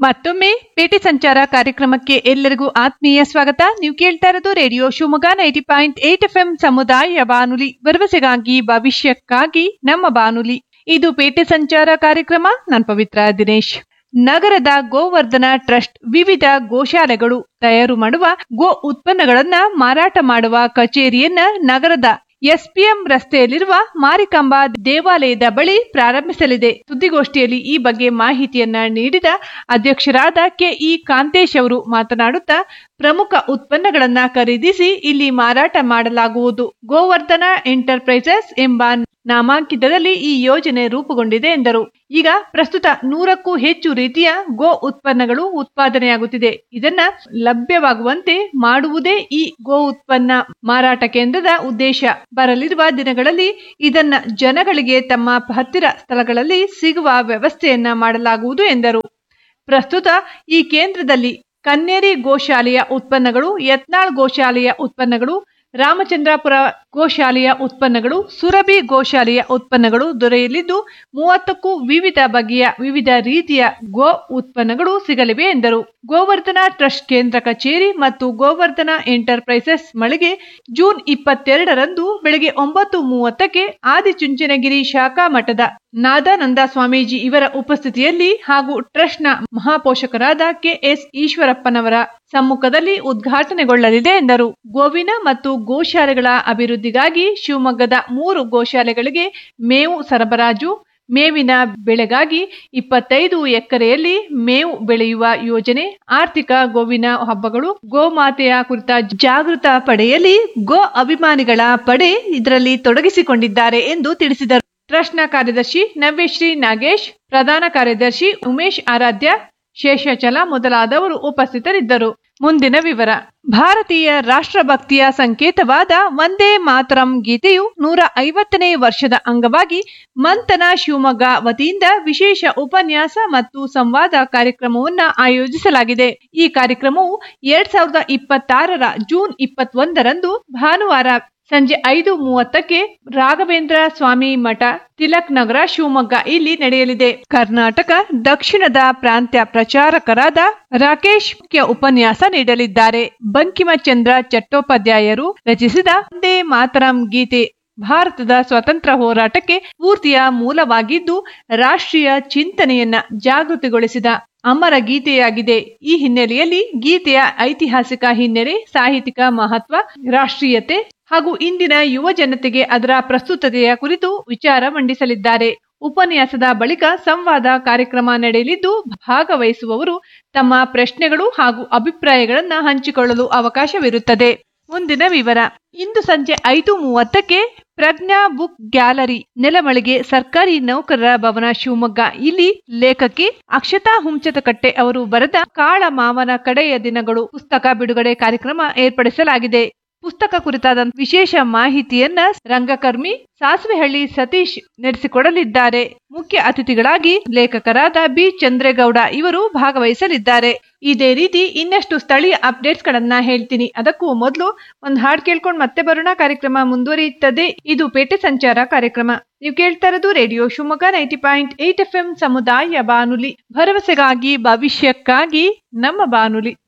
ಮತ್ತೊಮ್ಮೆ ಪೇಟೆ ಸಂಚಾರ ಕಾರ್ಯಕ್ರಮಕ್ಕೆ ಎಲ್ಲರಿಗೂ ಆತ್ಮೀಯ ಸ್ವಾಗತ ನೀವು ಕೇಳ್ತಾ ಇರೋದು radio Shivamogga ninety point eight F ಸಮುದಾಯ ಬಾನುಲಿ ಭರವಸೆಗಾಗಿ ಭವಿಷ್ಯಕ್ಕಾಗಿ ನಮ್ಮ ಬಾನುಲಿ ಇದು ಪೇಟೆ ಸಂಚಾರ ಕಾರ್ಯಕ್ರಮ ನಾನ್ ಪವಿತ್ರ ದಿನೇಶ್ ನಗರದ ಗೋವರ್ಧನ ಟ್ರಸ್ಟ್ ವಿವಿಧ ಗೋಶಾಲೆಗಳು ತಯಾರು ಮಾಡುವ ಗೋ ಉತ್ಪನ್ನಗಳನ್ನ ಮಾರಾಟ ಮಾಡುವ ಕಚೇರಿಯನ್ನ ನಗರದ ಎಸ್ಪಿಎಂ ರಸ್ತೆಯಲ್ಲಿರುವ ಮಾರಿಕಾಂಬಾ ದೇವಾಲಯದ ಬಳಿ ಪ್ರಾರಂಭಿಸಲಿದೆ ಸುದ್ದಿಗೋಷ್ಠಿಯಲ್ಲಿ ಈ ಬಗ್ಗೆ ಮಾಹಿತಿಯನ್ನ ನೀಡಿದ ಅಧ್ಯಕ್ಷರಾದ ಕೆಇ ಕಾಂತೇಶ್ ಅವರು ಮಾತನಾಡುತ್ತಾ ಪ್ರಮುಖ ಉತ್ಪನ್ನಗಳನ್ನ ಖರೀದಿಸಿ ಇಲ್ಲಿ ಮಾರಾಟ ಮಾಡಲಾಗುವುದು ಗೋವರ್ಧನ ಎಂಟರ್ಪ್ರೈಸಸ್ ಎಂಬ ನಾಮಾಂಕಿತದಲ್ಲಿ ಈ ಯೋಜನೆ ರೂಪುಗೊಂಡಿದೆ ಎಂದರು ಈಗ ಪ್ರಸ್ತುತ ನೂರಕ್ಕೂ ಹೆಚ್ಚು ರೀತಿಯ ಗೋ ಉತ್ಪನ್ನಗಳು ಉತ್ಪಾದನೆಯಾಗುತ್ತಿದೆ ಇದನ್ನ ಲಭ್ಯವಾಗುವಂತೆ ಮಾಡುವುದೇ ಈ ಗೋ ಉತ್ಪನ್ನ ಮಾರಾಟ ಕೇಂದ್ರದ ಉದ್ದೇಶ ಬರಲಿರುವ ದಿನಗಳಲ್ಲಿ ಇದನ್ನ ಜನಗಳಿಗೆ ತಮ್ಮ ಹತ್ತಿರ ಸ್ಥಳಗಳಲ್ಲಿ ಸಿಗುವ ವ್ಯವಸ್ಥೆಯನ್ನ ಮಾಡಲಾಗುವುದು ಎಂದರು ಪ್ರಸ್ತುತ ಈ ಕೇಂದ್ರದಲ್ಲಿ ಕನ್ನೇರಿ ಗೋಶಾಲೆಯ ಉತ್ಪನ್ನಗಳು ಯತ್ನಾಳ್ ಗೋಶಾಲೆಯ ಉತ್ಪನ್ನಗಳು ರಾಮಚಂದ್ರಾಪುರ ಗೋಶಾಲೆಯ ಉತ್ಪನ್ನಗಳು ಸುರಭಿ ಗೋಶಾಲೆಯ ಉತ್ಪನ್ನಗಳು ದೊರೆಯಲಿದ್ದು ಮೂವತ್ತಕ್ಕೂ ವಿವಿಧ ಬಗೆಯ ವಿವಿಧ ರೀತಿಯ ಗೋ ಉತ್ಪನ್ನಗಳು ಸಿಗಲಿವೆ ಎಂದರು ಗೋವರ್ಧನ ಟ್ರಸ್ಟ್ ಕೇಂದ್ರ ಕಚೇರಿ ಮತ್ತು ಗೋವರ್ಧನ ಎಂಟರ್ಪ್ರೈಸಸ್ ಮಳಿಗೆ ಜೂನ್ ಇಪ್ಪತ್ತೆರಡರಂದು ಬೆಳಗ್ಗೆ ಒಂಬತ್ತು ಮೂವತ್ತಕ್ಕೆ ಆದಿಚುಂಚನಗಿರಿ ಶಾಖಾ ಮಠದ ನಾದಾನಂದ ಸ್ವಾಮೀಜಿ ಇವರ ಉಪಸ್ಥಿತಿಯಲ್ಲಿ ಹಾಗೂ ಟ್ರಸ್ಟ್ನ ಮಹಾಪೋಷಕರಾದ ಕೆಎಸ್ ಈಶ್ವರಪ್ಪನವರ ಸಮ್ಮುಖದಲ್ಲಿ ಉದ್ಘಾಟನೆಗೊಳ್ಳಲಿದೆ ಎಂದರು ಗೋವಿನ ಮತ್ತು ಗೋಶಾಲೆಗಳ ಅಭಿವೃದ್ಧಿಗಾಗಿ ಶಿವಮೊಗ್ಗದ ಮೂರು ಗೋಶಾಲೆಗಳಿಗೆ ಮೇವು ಸರಬರಾಜು ಮೇವಿನ ಬೆಳೆಗಾಗಿ ಇಪ್ಪತ್ತೈದು ಎಕರೆಯಲ್ಲಿ ಮೇವು ಬೆಳೆಯುವ ಯೋಜನೆ ಆರ್ಥಿಕ ಗೋವಿನ ಹಬ್ಬಗಳು ಗೋಮಾತೆಯ ಕುರಿತ ಜಾಗೃತ ಪಡೆಯಲ್ಲಿ ಗೋ ಅಭಿಮಾನಿಗಳ ಪಡೆ ಇದರಲ್ಲಿ ತೊಡಗಿಸಿಕೊಂಡಿದ್ದಾರೆ ಎಂದು ತಿಳಿಸಿದರು ಟ್ರಸ್ಟ್ನ ಕಾರ್ಯದರ್ಶಿ ನವ್ಯಶ್ರೀ ನಾಗೇಶ್ ಪ್ರಧಾನ ಕಾರ್ಯದರ್ಶಿ ಉಮೇಶ್ ಆರಾಧ್ಯ ಶೇಷಚಲ ಮೊದಲಾದವರು ಉಪಸ್ಥಿತರಿದ್ದರು ಮುಂದಿನ ವಿವರ ಭಾರತೀಯ ರಾಷ್ಟ್ರಭಕ್ತಿಯ ಸಂಕೇತವಾದ ವಂದೇ ಮಾತರಂ ಗೀತೆಯು ನೂರ ಐವತ್ತನೇ ವರ್ಷದ ಅಂಗವಾಗಿ ಮಂಥನ ಶಿವಮೊಗ್ಗ ವತಿಯಿಂದ ವಿಶೇಷ ಉಪನ್ಯಾಸ ಮತ್ತು ಸಂವಾದ ಕಾರ್ಯಕ್ರಮವನ್ನ ಆಯೋಜಿಸಲಾಗಿದೆ ಈ ಕಾರ್ಯಕ್ರಮವು ಎರಡ್ ಸಾವಿರದ ಇಪ್ಪತ್ತಾರರ ಜೂನ್ ಇಪ್ಪತ್ತೊಂದರಂದು ಭಾನುವಾರ ಸಂಜೆ ಐದು ಮೂವತ್ತಕ್ಕೆ ರಾಘವೇಂದ್ರ ಸ್ವಾಮಿ ಮಠ ತಿಲಕ್ ನಗರ ಶಿವಮೊಗ್ಗ ಇಲ್ಲಿ ನಡೆಯಲಿದೆ ಕರ್ನಾಟಕ ದಕ್ಷಿಣದ ಪ್ರಾಂತ್ಯ ಪ್ರಚಾರಕರಾದ ರಾಕೇಶ್ ಮುಖ್ಯ ಉಪನ್ಯಾಸ ನೀಡಲಿದ್ದಾರೆ ಬಂಕಿಮಚಂದ್ರ ಚಟ್ಟೋಪಾಧ್ಯಾಯರು ರಚಿಸಿದ ವಂದೇ ಮಾತರಂ ಗೀತೆ ಭಾರತದ ಸ್ವಾತಂತ್ರ್ಯ ಹೋರಾಟಕ್ಕೆ ಸ್ಫೂರ್ತಿಯ ಮೂಲವಾಗಿದ್ದು ರಾಷ್ಟ್ರೀಯ ಚಿಂತನೆಯನ್ನ ಜಾಗೃತಿಗೊಳಿಸಿದ ಅಮರ ಗೀತೆಯಾಗಿದೆ ಈ ಹಿನ್ನೆಲೆಯಲ್ಲಿ ಗೀತೆಯ ಐತಿಹಾಸಿಕ ಹಿನ್ನೆಲೆ ಸಾಹಿತ್ಯಿಕ ಮಹತ್ವ ರಾಷ್ಟ್ರೀಯತೆ ಹಾಗೂ ಇಂದಿನ ಯುವ ಜನತೆಗೆ ಅದರ ಪ್ರಸ್ತುತತೆಯ ಕುರಿತು ವಿಚಾರ ಮಂಡಿಸಲಿದ್ದಾರೆ ಉಪನ್ಯಾಸದ ಬಳಿಕ ಸಂವಾದ ಕಾರ್ಯಕ್ರಮ ನಡೆಯಲಿದ್ದು ಭಾಗವಹಿಸುವವರು ತಮ್ಮ ಪ್ರಶ್ನೆಗಳು ಹಾಗೂ ಅಭಿಪ್ರಾಯಗಳನ್ನು ಹಂಚಿಕೊಳ್ಳಲು ಅವಕಾಶವಿರುತ್ತದೆ ಮುಂದಿನ ವಿವರ ಇಂದು ಸಂಜೆ ಐದು ಮೂವತ್ತಕ್ಕೆ ಪ್ರಜ್ಞಾ ಬುಕ್ ಗ್ಯಾಲರಿ ನೆಲಮಳಿಗೆ ಸರ್ಕಾರಿ ನೌಕರರ ಭವನ ಶಿವಮೊಗ್ಗ ಇಲ್ಲಿ ಲೇಖಕಿ ಅಕ್ಷತಾ ಹುಂಚತಕಟ್ಟೆ ಅವರು ಬರೆದ ಕಾಳ ಮಾವನ ಕಡೆಯ ದಿನಗಳು ಪುಸ್ತಕ ಬಿಡುಗಡೆ ಕಾರ್ಯಕ್ರಮ ಏರ್ಪಡಿಸಲಾಗಿದೆ ಪುಸ್ತಕ ಕುರಿತಾದ ವಿಶೇಷ ಮಾಹಿತಿಯನ್ನ ರಂಗಕರ್ಮಿ ಸಾಸಿವೆಹಳ್ಳಿ ಸತೀಶ್ ನಡೆಸಿಕೊಡಲಿದ್ದಾರೆ ಮುಖ್ಯ ಅತಿಥಿಗಳಾಗಿ ಲೇಖಕರಾದ ಬಿ ಚಂದ್ರೇಗೌಡ ಇವರು ಭಾಗವಹಿಸಲಿದ್ದಾರೆ ಇದೇ ರೀತಿ ಇನ್ನಷ್ಟು ಸ್ಥಳೀಯ ಅಪ್ಡೇಟ್ಸ್ ಗಳನ್ನ ಹೇಳ್ತೀನಿ ಅದಕ್ಕೂ ಮೊದಲು ಒಂದು ಹಾಡು ಕೇಳ್ಕೊಂಡು ಮತ್ತೆ ಬರೋಣ ಕಾರ್ಯಕ್ರಮ ಮುಂದುವರಿಯುತ್ತದೆ ಇದು ಪೇಟೆ ಸಂಚಾರ ಕಾರ್ಯಕ್ರಮ ನೀವು ಕೇಳ್ತಾ ಇರೋದು radio Shivamogga ninety point eight F ಸಮುದಾಯ ಬಾನುಲಿ ಭರವಸೆಗಾಗಿ ಭವಿಷ್ಯಕ್ಕಾಗಿ ನಮ್ಮ ಬಾನುಲಿ